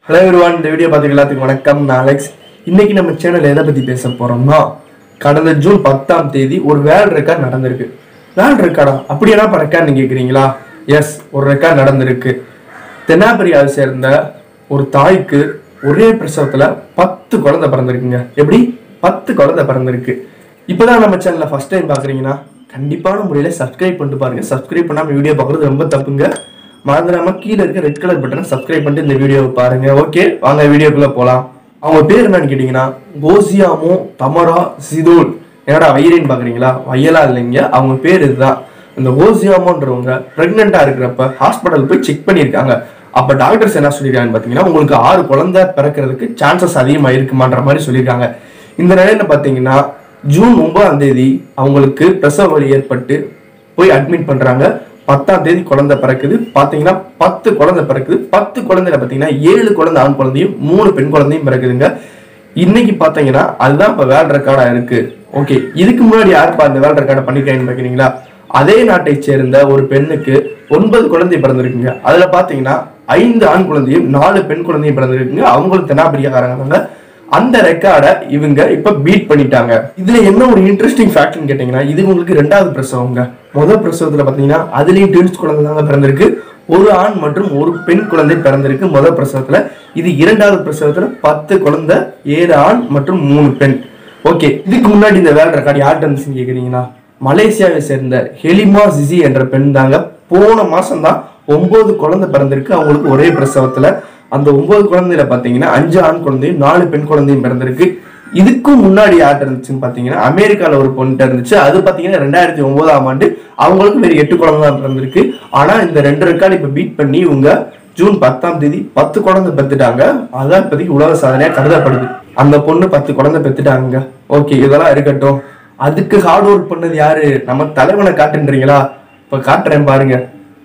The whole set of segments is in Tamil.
ஹலோ everyone இந்த வீடியோ பார்த்துக்க எல்லாத்துக்கும் வணக்கம் நான் அலெக்ஸ் இன்னைக்கு நம்ம சேனல் எதை பத்தி பேச போறோம்னா கடந்த ஜூன் பத்தாம் தேதி ஒரு வேர்ல்ட் ரெக்கார்ட் நடந்திருக்கு வேர்ல்ட் ரெக்கார்டா அப்படி என்ன ரெக்கார்ட்னு கேக்குறீங்களா எஸ் ஒரு ரெக்கார்ட் நடந்திருக்கு தென்னாப்பிரியாவை சேர்ந்த ஒரு தாய்க்கு ஒரே பிரசவத்துல பத்து குழந்தை பிறந்திருக்குங்க எப்படி பத்து குழந்தை பிறந்திருக்கு இப்போதான் நம்ம சேனலை ஃபர்ஸ்ட் டைம் பாக்குறீங்கன்னா கண்டிப்பான முறையில சப்ஸ்கிரைப் பண்ணிட்டு பாருங்க சப்ஸ்கிரைப் பண்ணாம வீடியோ பார்க்கறது ரொம்ப தப்புங்க மறந்துடாம கீழே இருக்க ரெட் கலர் பட்டனை சப்ஸ்கிரைப் பண்ணிட்டு இந்த வீடியோவை பாருங்க ஓகே வாங்க வீடியோக்குள்ள போலாம் அவங்க பேர் என்னன்னு கேட்டீங்கன்னா கோசியாமோ தமரா சிதோல் என்னடா வயிறின்னு பாக்குறீங்களா வயலா இல்லைங்க அவங்க பேர் இதுதான் இந்த ஓசியாமோன்றவங்க பிரெக்னெண்டா இருக்கிறப்ப ஹாஸ்பிட்டல் போய் செக் பண்ணியிருக்காங்க அப்ப டாக்டர்ஸ் என்ன சொல்லியிருக்காங்கன்னு பாத்தீங்கன்னா உங்களுக்கு ஆறு குழந்தை பிறக்கிறதுக்கு சான்சஸ் அதிகமா இருக்குமான்ற மாதிரி சொல்லியிருக்காங்க இந்த நிலையில பாத்தீங்கன்னா ஜூன் ஒன்பதாம் தேதி அவங்களுக்கு பிரசவ வலி ஏற்பட்டு போய் அட்மிட் பண்றாங்க பத்தாம் தேதி குழந்தை பிறக்குது பாத்தீங்கன்னா பத்து குழந்தை பிறக்குது பத்து குழந்தைல பாத்தீங்கன்னா ஏழு குழந்தை ஆண் குழந்தையும் மூணு பெண் குழந்தையும் பிறக்குதுங்க இன்னைக்கு பாத்தீங்கன்னா அதுதான் இப்ப வேர்ல்ட் ரெக்கார்டா இருக்கு ஓகே இதுக்கு முன்னாடி யாருப்பா இந்த வேர்ல்ட் ரெக்கார்டை பண்ணிருக்காங்கன்னு பாக்கிறீங்களா அதே நாட்டை சேர்ந்த ஒரு பெண்ணுக்கு ஒன்பது குழந்தை பிறந்திருக்குங்க அதுல பாத்தீங்கன்னா ஐந்து ஆண் குழந்தையும் நாலு பெண் குழந்தையும் பிறந்திருக்குங்க அவங்களும் தென்னாப்பிரிக்காரங்க தாங்க அந்த ரெக்கார்டை இவங்க இப்ப பீட் பண்ணிட்டாங்க இதுல என்ன ஒரு இன்ட்ரெஸ்டிங் ஃபேக்ட்னு கேட்டீங்கன்னா இது உங்களுக்கு ரெண்டாவது பிரசவங்க முதல் பிரசவத்துல பாத்தீங்கன்னா அதுலயும் ட்வின்ஸ் குழந்தை தாங்க பிறந்திருக்கு ஒரு ஆண் மற்றும் ஒரு பெண் குழந்தை பிறந்திருக்கு முதல் பிரசவத்துல இது இரண்டாவது பிரசவத்துல பத்து குழந்தை ஏழு ஆண் மற்றும் மூணு பெண் ஓகே இதுக்கு முன்னாடி இந்த வேர்ல்ட் ரெக்கார்டு யார்கிட்ட இருந்துச்சுன்னு கேக்குறீங்கன்னா மலேசியாவை சேர்ந்த ஹெலிமா ஜிசி என்ற பெண் தாங்க போன மாசம் தான் ஒன்பது குழந்தை பிறந்திருக்கு அவங்களுக்கு ஒரே பிரசவத்துல அந்த ஒன்பது குழந்தையில பாத்தீங்கன்னா அஞ்சு ஆண் குழந்தையும் நாலு பெண் குழந்தையும் பிறந்திருக்கு இதுக்கும் முன்னாடி யார்கிட்ட இருந்துச்சுன்னு பாத்தீங்கன்னா அமெரிக்கால ஒரு பொண்ணுட்ட இருந்துச்சு அது பாத்தீங்கன்னா ரெண்டாயிரத்தி ஒன்பதாம் ஆண்டு அவங்களுக்கு வெறும் எட்டு குழந்தை தான் பிறந்திருக்கு ஆனா இந்த ரெண்டு ரெக்கார்டு இப்ப பீட் பண்ணி இவங்க ஜூன் பத்தாம் தேதி பத்து குழந்தை பெத்துட்டாங்க அதான் இப்போதைக்கு உலக சாதனையா கருதப்படுது அந்த பொண்ணு பத்து குழந்தை பெத்துட்டாங்க ஓகே இதெல்லாம் இருக்கட்டும் அதுக்கு ஹார்ட் ஒர்க் பண்ணது யாரு நம்ம தலைவனை காட்டுன்றீங்களா இப்ப காட்டுறேன் பாருங்க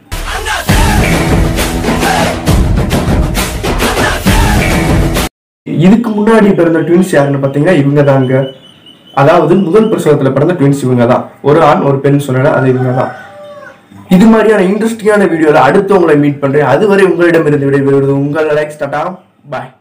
இதுக்கு முன்னாடி பிறந்த ட்வின்ஸ் யாருன்னு பாத்தீங்கன்னா இவங்க தாங்க அதாவது முதல் பிரசவத்துல பிறந்த ட்வின்ஸ் இவங்க தான் ஒரு ஆண் ஒரு பெண் சொன்னல அது இவங்க தான் இது மாதிரியான இன்ட்ரெஸ்டிங்கான வீடியோல அடுத்து உங்களை மீட் பண்றேன் அதுவரை உங்களிடம் இருந்து விடைபெறுவது உங்கள் லைக்ஸ் டாடா பாய்